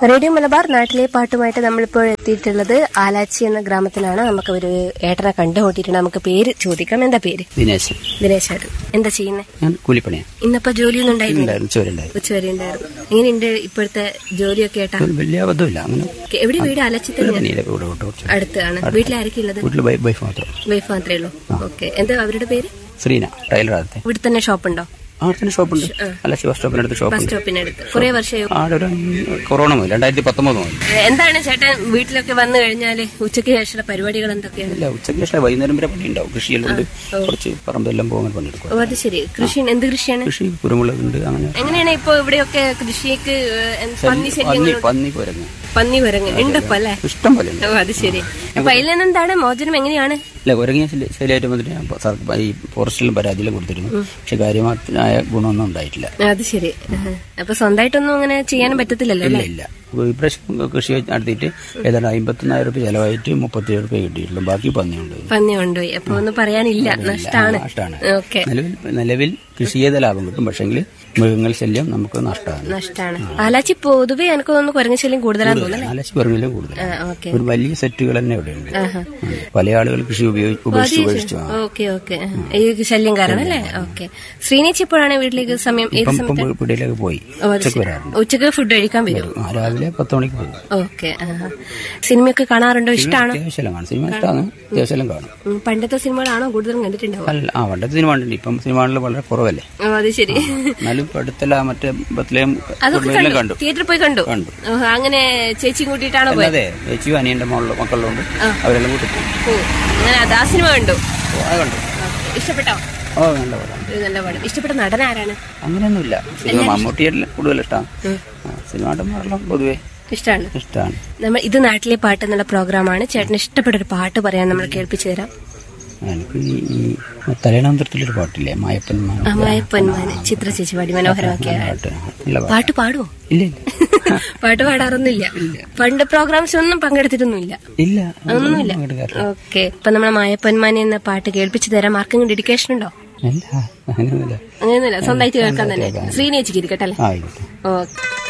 Radio Malabar നാട്ടിലെ പാട്ടുമായിട്ട് നമ്മളിപ്പോൾ എത്തിയിട്ടുള്ളത് ആലാച്ചി എന്ന ഗ്രാമത്തിലാണ് നമുക്ക് ഒരു ഏട്ടനെ കണ്ടുമുട്ടിയിട്ടുണ്ട് നമുക്ക് പേര് ചോദിക്കാം എന്താ പേര് ദിനേശൻ ദിനേശ് ഏട്ടൻ എന്താ ചെയ്യുന്നത് ഞാൻ കൂലിപ്പണിയാണ് ഇന്നിപ്പോ ജോലിയൊന്നും ഉണ്ടായില്ല ഉണ്ടായിരുന്നു ചോരുണ്ടായിരുന്നു ഉച്ചവരെ ഉണ്ടായിരുന്നു എങ്ങനെയുണ്ട് ഇപ്പോഴത്തെ ജോലിയൊക്കെ ഏട്ടാ ഒരു വലിയ അബദ്ധമില്ല അങ്ങനെ ഓക്കേ, എവിടെ വീട് ആലച്ചി തന്നെ പണിയില്ല ഇവിടെ വിട്ട് കുറച്ച് അടുത്താണ് വീട്ടിൽ ആരൊക്കെ ഉള്ളത് വീട്ടിൽ വൈഫ് മാത്രം വൈഫ് മാത്രമേ ഉള്ളൂ ഓക്കെ എന്താ അവരുടെ പേര് ശ്രീന ടൈലറാകത്തെ ഇവിടെ തന്നെ ഷോപ്പുണ്ടോ അവിടെ തന്നെ ഷോപ്പുണ്ട് അല്ല ബസ് സ്റ്റോപ്പിനടുത്ത് ബസ് ഷോപ്പുണ്ട് സ്റ്റോപ്പിനടുത്ത് കുറെ വർഷമായി അവിടെ ഒരു കൊറോണ മുതൽ രണ്ടായിരത്തി പത്തൊമ്പത് മുതൽ എന്താണ് ചേട്ടൻ വീട്ടിലൊക്കെ വന്നു കഴിഞ്ഞാല് ഉച്ചയ്ക്ക് ശേഷമുള്ള പരിപാടികൾ എന്തൊക്കെയാണ് ഇല്ല ഉച്ചയ്ക്ക് ശേഷം വൈകുന്നേരം വരെ പണി ഉണ്ടാവും കൃഷിയെല്ലാം ഉണ്ട് കുറച്ച് പറമ്പെല്ലാം പോകാൻ പണിയെടുക്കും ഓ അത് ശരി കൃഷി എന്ത് കൃഷിയാണ് കൃഷി കുരുമുളക് ഉണ്ട് അങ്ങനെ എങ്ങനെയാണ് ഇപ്പൊ ഇവിടെയൊക്കെ കൃഷിക്ക് ഏഹ്, എന്ത് പന്നി പന്നി ശല്യങ്ങൾ പന്നി കുരങ്ങ് പന്നി വരങ്ങ് ഉണ്ടപ്പോ അല്ലേ ഇഷ്ടം പോലെ ഉണ്ട് ഓ അത് ശരി അപ്പൊ അതിൽ നിന്ന് എന്താണ് മോചനം എങ്ങനെയാണ് ഇല്ല കുരങ്ങിയ ശല്യ- ശല്യമായിട്ട് വന്നിട്ട് ഞാൻ പ- സർ- ഈ ഫോറസ്റ്റിലും പരാതിയിലും കൊടുത്തിരുന്നു പക്ഷെ കാര്യമായ ഗുണമൊന്നും ഉണ്ടായിട്ടില്ല അത് ശരി ആഹ്. അപ്പൊ സ്വന്തമായിട്ടൊന്നും അങ്ങനെ ചെയ്യാനും പറ്റത്തില്ലല്ലോ ഇല്ല അല്ലേ ഇല്ല അപ്പോൾ ഇപ്രാവശ്യം കൃഷി നടത്തിയിട്ട് ഏതാണ്ട് അമ്പത്തിനായിരം രൂപ ചെലവായിട്ട് മുപ്പത്തിയേഴ് രൂപ കിട്ടിയിട്ടുള്ളൂ ബാക്കി പന്നിയുണ്ട് പന്നി കൊണ്ടുപോയി അപ്പൊ ഒന്നും പറയാനില്ല നഷ്ടാണ് നഷ്ടമാണ് ഓക്കെ നിലവിൽ നിലവിൽ കൃഷി ചെയ്ത ലാഭം കിട്ടും പക്ഷെങ്കിൽ മൃഗങ്ങൾ ശല്യം നമുക്ക് നഷ്ടമാണ് നഷ്ടാണ് ആലാച്ചി പൊതുവെ എനിക്ക് തോന്നുന്നു കുരങ്ങ ശല്യം കൂടുതലാന്ന് തോന്നുന്നു നാലശി പറമ്പിലും കൂടുതൽ ആ, ഓക്കെ ഒരു വലിയ സെറ്റുകൾ തന്നെ ഇവിടെയുണ്ട് ഉം. പല ആളുകൾ കൃഷി ഉപയോഗിച്ച് ഉപേക്ഷിച്ച് ഉപേക്ഷിച്ചു ആ. ഓക്കെ ഓക്കെ ഈ ശല്യം കാരണം അല്ലേ ഓക്കെ ശ്രീനേച്ചി ഇപ്പോഴാണ് വീട്ടിലേക്ക് സമയം ഏത് ഇപ്പം സമയത്ത് ഇപ്പം പിടിയിലേക്ക് പോയി ഓ, അത് ഉച്ചക്ക് ശരി. വരാറുണ്ട് ഉച്ചക്ക് ഫുഡ് കഴിക്കാൻ വരും ആ, രാവിലെ പത്ത് മണിക്ക് പോകും ഓക്കെ സിനിമയൊക്കെ കാണാറുണ്ടോ ഇഷ്ടമാണോ അത്യാവശ്യം കാണും സിനിമ ഇഷ്ടമാണ് അത്യാവശ്യം കാണും ഉം, പണ്ടത്തെ സിനിമകളാണോ കൂടുതലും കണ്ടിട്ടുണ്ടാവുക അല്ല ആ പണ്ടത്തെ സിനിമ കണ്ടിട്ടുണ്ട് ഇപ്പം സിനിമകളിൽ വളരെ കുറവല്ലേ ഓ അത് ശരി എന്നാലും ഇപ്പൊ അടുത്തല്ല മറ്റേ ബത്ലയം അതൊക്കെ കുടുംബമെല്ലാം കണ്ടു കണ്ടു തിയേറ്ററിൽ പോയി കണ്ടു കണ്ടു. ഓ, അങ്ങനെ ചേച്ചിയും കൂട്ടിയിട്ടാണോ പോയത് അതെ ചേച്ചിയും അനിയന്റെ മോളിലും മക്കളിലുണ്ട് അവരെല്ലാം കൂട്ടി പോയി ഓ അങ്ങനെ അത് ആ സിനിമ കണ്ടു ഓ, അത് കണ്ടു ഓക്കേ. ഇഷ്ടപ്പെട്ടോ ഓ നല്ല പടം ഇത് നല്ല പടം ഇഷ്ടപ്പെട്ട നടൻ ആരാണ് അങ്ങനെയൊന്നുമില്ല സിനിമ മമ്മൂട്ടിയെല്ലാം കൂടുതൽ ഇഷ്ടമാണ് സിനിമ നടന്മാരെല്ലാം പൊതുവെ ഇഷ്ടമാണ് ഇഷ്ടമാണ് നമ്മൾ ഇത് നാട്ടിലെ പാട്ട് എന്നുള്ള പ്രോഗ്രാമാണ് ചേട്ടന് ഇഷ്ടപ്പെട്ട ഒരു പാട്ട് പറയാൻ നമ്മൾ കേൾപ്പിച്ചു തരാം എനിക്ക് ഈ ഈ തലേണാന്തരത്തിലൊരു പാട്ടില്ലേ മായപ്പൻ മാൻ അമ്മായ പൊന്മാന് ചിത്ര ചേച്ചി പാടി മനോഹരമാക്കിയ പാട്ട് നല്ല പാട്ട് പാട്ട് പാടുവോ ഇല്ല ഇല്ല പാട്ട് പാടാറൊന്നുമില്ല പണ്ട് പ്രോഗ്രാംസ് ഒന്നും പങ്കെടുത്തിട്ടൊന്നുമില്ല ഇല്ല ഒന്നുമില്ല അങ്ങോട്ട് ഓക്കെ ഇപ്പൊ നമ്മളെ മായപ്പൊന്മാനെ എന്ന പാട്ട് കേൾപ്പിച്ചു തരാം ആർക്കെങ്കിലും ഡെഡിക്കേഷൻ ഉണ്ടോ ഇല്ല അങ്ങനെയൊന്നുമില്ല അങ്ങനെയൊന്നുമില്ല സ്വന്തമായിട്ട് കേൾക്കാൻ തന്നെ ശ്രീനേച്ചിക്ക് ഇരിക്കട്ടെ അല്ലേ ആയിക്കോട്ടെ ഓക്കെ